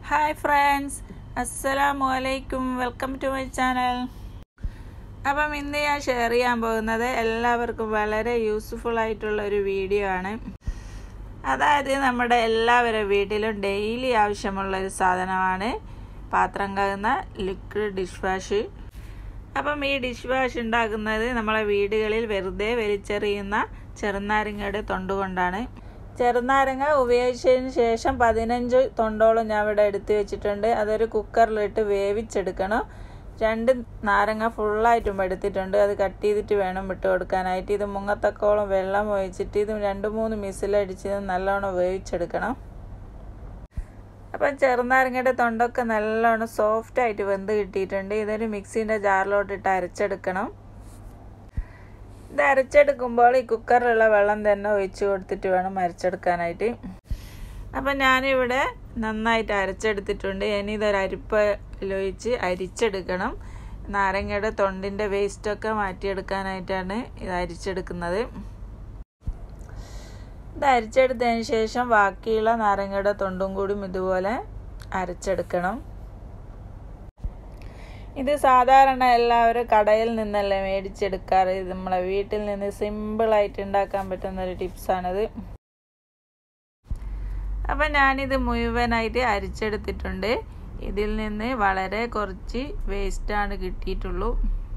hi friends അസ്സലാമു അലൈക്കും welcome to my channel അപ്പം ഇന്ന് ഞാൻ ഷെയർ ചെയ്യാൻ പോകുന്നത് എല്ലാവർക്കും വളരെ യൂസ്ഫുൾ ആയിട്ടുള്ള ഒരു വീഡിയോ ആണ് അതായത് നമ്മുടെ എല്ലാവരുടെ വീട്ടിലും ഡെയിലി ആവശ്യമുള്ള ഒരു സാധനമാണ് പാത്രം കഴുകുന്ന ലിക്വിഡ് ഡിഷ് വാഷ് അപ്പം ഈ ഡിഷ് വാഷ് ഉണ്ടാക്കുന്നത് നമ്മളെ വീടുകളിൽ വെറുതെ വലിച്ചെറിയുന്ന ചെറുനാരങ്ങയുടെ തൊണ്ട് കൊണ്ടാണ് ചെറുനാരങ്ങ ഉപയോഗിച്ചതിന് ശേഷം പതിനഞ്ച് തൊണ്ടോളം ഞാൻ ഇവിടെ എടുത്തു വെച്ചിട്ടുണ്ട് അതൊരു കുക്കറിലിട്ട് വേവിച്ചെടുക്കണം രണ്ട് നാരങ്ങ ഫുള്ളായിട്ടും എടുത്തിട്ടുണ്ട് അത് കട്ട് ചെയ്തിട്ട് വേണം വിട്ട് കൊടുക്കാനായിട്ട് ഇത് മുങ്ങത്തക്കോളം വെള്ളം ഒഴിച്ചിട്ട് ഇത് രണ്ട് മൂന്ന് മിസിലടിച്ച് നല്ലോണം വേവിച്ചെടുക്കണം അപ്പം ചെറുനാരങ്ങയുടെ തൊണ്ടൊക്കെ നല്ലോണം സോഫ്റ്റ് ആയിട്ട് വെന്ത് കിട്ടിയിട്ടുണ്ട് ഇതൊരു മിക്സീൻ്റെ ജാറിലോട്ടിട്ട് അരച്ചെടുക്കണം ഇത് അരച്ചെടുക്കുമ്പോൾ ഈ കുക്കറിലുള്ള വെള്ളം തന്നെ ഒഴിച്ച് കൊടുത്തിട്ട് വേണം അരച്ചെടുക്കാനായിട്ട് അപ്പം ഞാനിവിടെ നന്നായിട്ട് അരച്ചെടുത്തിട്ടുണ്ട് ഇനി ഇതൊരു അരിപ്പയിലൊഴിച്ച് അരിച്ചെടുക്കണം നാരങ്ങയുടെ തൊണ്ടിൻ്റെ വേസ്റ്റൊക്കെ മാറ്റിയെടുക്കാനായിട്ടാണ് ഇത് അരിച്ചെടുക്കുന്നത് ഇത് അരിച്ചെടുത്തതിന് ശേഷം ബാക്കിയുള്ള നാരങ്ങയുടെ തൊണ്ടും കൂടിയും ഇതുപോലെ അരച്ചെടുക്കണം ഇത് സാധാരണ എല്ലാവരും കടയിൽ നിന്നല്ലേ മേടിച്ചെടുക്കാറ് ഇത് നമ്മളെ വീട്ടിൽ നിന്ന് സിമ്പിളായിട്ട് ഉണ്ടാക്കാൻ പറ്റുന്ന ഒരു ടിപ്സാണിത് അപ്പം ഞാനിത് മുഴുവനായിട്ട് അരിച്ചെടുത്തിട്ടുണ്ട് ഇതിൽ നിന്ന് വളരെ കുറച്ച് വേസ്റ്റാണ് കിട്ടിയിട്ടുള്ളൂ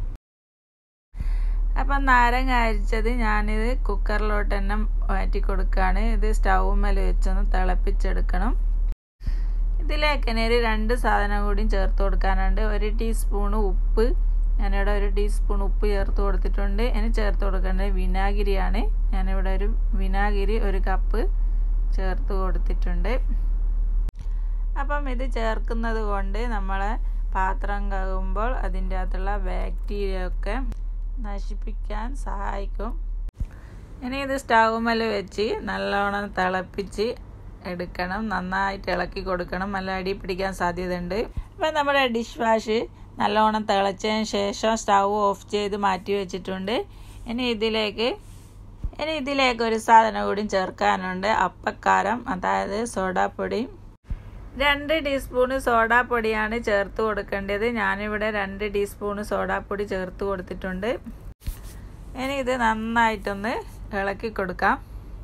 അപ്പം നാരങ്ങ അരിച്ചത് ഞാനിത് കുക്കറിലോട്ട് തന്നെ മാറ്റി കൊടുക്കുകയാണ് ഇത് സ്റ്റൗമ്മേൽ വെച്ചൊന്ന് തിളപ്പിച്ചെടുക്കണം ഇതിലേക്ക് തന്നെ ഒരു രണ്ട് സാധനം കൂടിയും ചേർത്ത് കൊടുക്കാനുണ്ട് ഒരു ടീസ്പൂണ് ഉപ്പ് ഞാനിവിടെ ഒരു ടീസ്പൂൺ ഉപ്പ് ചേർത്ത് കൊടുത്തിട്ടുണ്ട് ഇനി ചേർത്ത് കൊടുക്കേണ്ടത് വിനാഗിരിയാണ് ഞാനിവിടെ ഒരു വിനാഗിരി ഒരു കപ്പ് ചേർത്ത് കൊടുത്തിട്ടുണ്ട് അപ്പം ഇത് ചേർക്കുന്നത് കൊണ്ട് നമ്മളെ പാത്രം കഴുകുമ്പോൾ അതിൻ്റെ അകത്തുള്ള ബാക്ടീരിയ ഒക്കെ നശിപ്പിക്കാൻ സഹായിക്കും ഇനി ഇത് സ്റ്റൗമ്മൽ വെച്ച് നല്ലോണം തിളപ്പിച്ച് എടുക്കണം നന്നായിട്ട് ഇളക്കി കൊടുക്കണം നല്ല അടി പിടിക്കാൻ സാധ്യതയുണ്ട് അപ്പം നമ്മുടെ ഡിഷ് വാഷ് നല്ലോണം തിളച്ചതിന് ശേഷം സ്റ്റൗ ഓഫ് ചെയ്ത് മാറ്റി വെച്ചിട്ടുണ്ട് ഇനി ഇതിലേക്ക് ഇനി ഇതിലേക്ക് ഒരു സാധനം കൂടി ചേർക്കാനുണ്ട് അപ്പക്കാരം അതായത് സോഡാപ്പൊടി രണ്ട് ടീസ്പൂണ് സോഡാപ്പൊടിയാണ് ചേർത്ത് കൊടുക്കേണ്ടത് ഞാനിവിടെ രണ്ട് ടീസ്പൂണ് സോഡാപ്പൊടി ചേർത്ത് കൊടുത്തിട്ടുണ്ട് ഇനി ഇത് നന്നായിട്ടൊന്ന് ഇളക്കി കൊടുക്കാം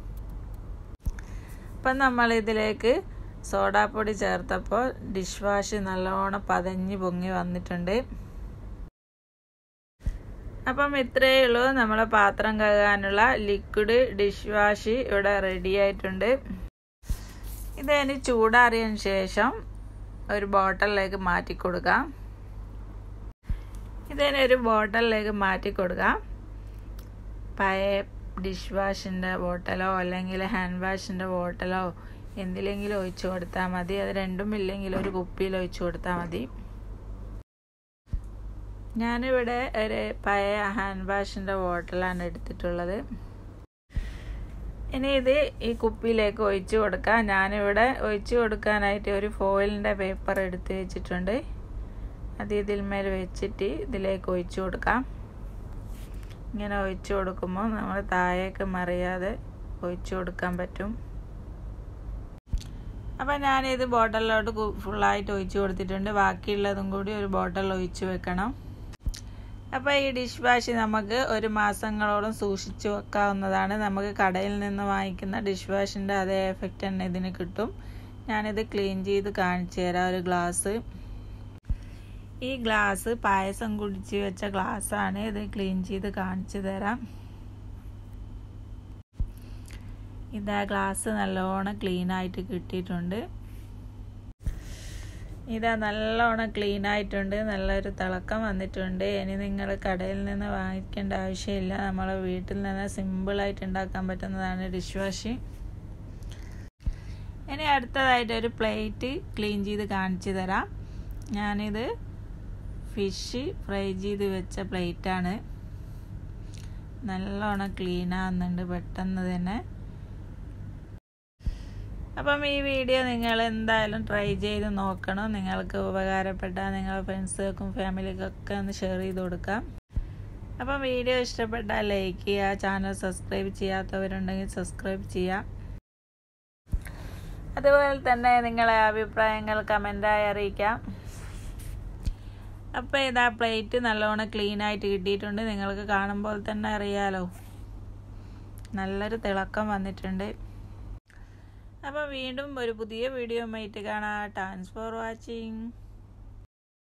അപ്പം നമ്മൾ ഇതിലേക്ക് സോഡാപ്പൊടി ചേർത്തപ്പോൾ ഡിഷ് വാഷ് നല്ലോണം പതഞ്ഞ് പൊങ്ങി വന്നിട്ടുണ്ട് അപ്പം ഇത്രയേ ഉള്ളൂ നമ്മളെ പാത്രം കഴുകാനുള്ള ലിക്വിഡ് ഡിഷ് വാഷ് ഇവിടെ റെഡി ആയിട്ടുണ്ട് ഇതിന് ചൂടാറിയതിന് ശേഷം ഒരു ബോട്ടലിലേക്ക് മാറ്റി കൊടുക്കാം ഇതിനെ ഒരു ബോട്ടലിലേക്ക് മാറ്റി കൊടുക്കാം പഴയ ഡിഷ് വാഷിൻ്റെ ബോട്ടലോ അല്ലെങ്കിൽ ഹാൻഡ് വാഷിൻ്റെ ബോട്ടലോ എന്തിലെങ്കിലും ഒഴിച്ചു കൊടുത്താൽ മതി അത് രണ്ടും ഇല്ലെങ്കിൽ ഒരു കുപ്പിയിൽ ഒഴിച്ചു കൊടുത്താൽ മതി ഞാനിവിടെ ഒരു പഴയ ഹാൻഡ് വാഷിൻ്റെ ബോട്ടലാണ് എടുത്തിട്ടുള്ളത് ഇനി ഇത് ഈ കുപ്പിയിലേക്ക് ഒഴിച്ചു കൊടുക്കാം ഞാനിവിടെ ഒഴിച്ചു കൊടുക്കാനായിട്ട് ഒരു ഫോയിലിൻ്റെ പേപ്പർ എടുത്ത് വെച്ചിട്ടുണ്ട് അത് ഇതിന്മേൽ വെച്ചിട്ട് ഇതിലേക്ക് ഒഴിച്ചു കൊടുക്കാം ഇങ്ങനെ ഒഴിച്ചു കൊടുക്കുമ്പോൾ നമ്മൾ താഴേക്ക് മറിയാതെ ഒഴിച്ചു കൊടുക്കാൻ പറ്റും അപ്പം ഞാനിത് ബോട്ടലിലോട്ട് ഫുള്ളായിട്ട് ഒഴിച്ചു കൊടുത്തിട്ടുണ്ട് ബാക്കിയുള്ളതും കൂടി ഒരു ബോട്ടലിൽ ഒഴിച്ചു വെക്കണം അപ്പോൾ ഈ ഡിഷ് വാഷ് നമുക്ക് ഒരു മാസങ്ങളോളം സൂക്ഷിച്ചു വെക്കാവുന്നതാണ് നമുക്ക് കടയിൽ നിന്ന് വാങ്ങിക്കുന്ന ഡിഷ് വാഷിൻ്റെ അതേ എഫക്റ്റ് തന്നെ ഇതിന് കിട്ടും ഞാനിത് ക്ലീൻ ചെയ്ത് കാണിച്ചു തരാം ഒരു ഗ്ലാസ് ഈ ഗ്ലാസ് പായസം കുടിച്ച് വെച്ച ഗ്ലാസ്സാണ് ഇത് ക്ലീൻ ചെയ്ത് കാണിച്ചു തരാം ഇതാ ഗ്ലാസ് നല്ലോണം ക്ലീൻ ആയിട്ട് കിട്ടിയിട്ടുണ്ട് ഇതാ നല്ലോണം ക്ലീൻ ആയിട്ടുണ്ട് നല്ലൊരു തിളക്കം വന്നിട്ടുണ്ട് ഇനി നിങ്ങൾ കടയിൽ നിന്ന് വാങ്ങിക്കേണ്ട ആവശ്യമില്ല നമ്മളെ വീട്ടിൽ നിന്ന് സിമ്പിളായിട്ട് ഉണ്ടാക്കാൻ പറ്റുന്നതാണ് ഡിഷ് വാഷ് ഇനി അടുത്തതായിട്ട് ഒരു പ്ലേറ്റ് ക്ലീൻ ചെയ്ത് കാണിച്ചു തരാം ഞാനിത് ഫിഷ് ഫ്രൈ ചെയ്ത് വെച്ച പ്ലേറ്റാണ് നല്ലോണം ക്ലീൻ ആവുന്നുണ്ട് പെട്ടെന്ന് തന്നെ അപ്പം ഈ വീഡിയോ നിങ്ങൾ എന്തായാലും ട്രൈ ചെയ്ത് നോക്കണം നിങ്ങൾക്ക് ഉപകാരപ്പെട്ടാൽ നിങ്ങളുടെ ഫ്രണ്ട്സുകൾക്കും ഫാമിലിക്കൊക്കെ ഒന്ന് ഷെയർ ചെയ്ത് കൊടുക്കാം അപ്പം വീഡിയോ ഇഷ്ടപ്പെട്ടാൽ ലൈക്ക് ചെയ്യുക ചാനൽ സബ്സ്ക്രൈബ് ചെയ്യാത്തവരുണ്ടെങ്കിൽ സബ്സ്ക്രൈബ് ചെയ്യാം അതുപോലെ തന്നെ നിങ്ങളെ അഭിപ്രായങ്ങൾ കമൻ്റായി അറിയിക്കാം അപ്പോൾ ഇതാ പ്ലേറ്റ് നല്ലോണം ക്ലീൻ ആയിട്ട് കിട്ടിയിട്ടുണ്ട് നിങ്ങൾക്ക് കാണുമ്പോൾ തന്നെ അറിയാലോ നല്ലൊരു തിളക്കം വന്നിട്ടുണ്ട് അപ്പോൾ വീണ്ടും ഒരു പുതിയ വീഡിയോ ആയിട്ട് കാണാം താങ്ക്സ് ഫോർ വാച്ചിങ്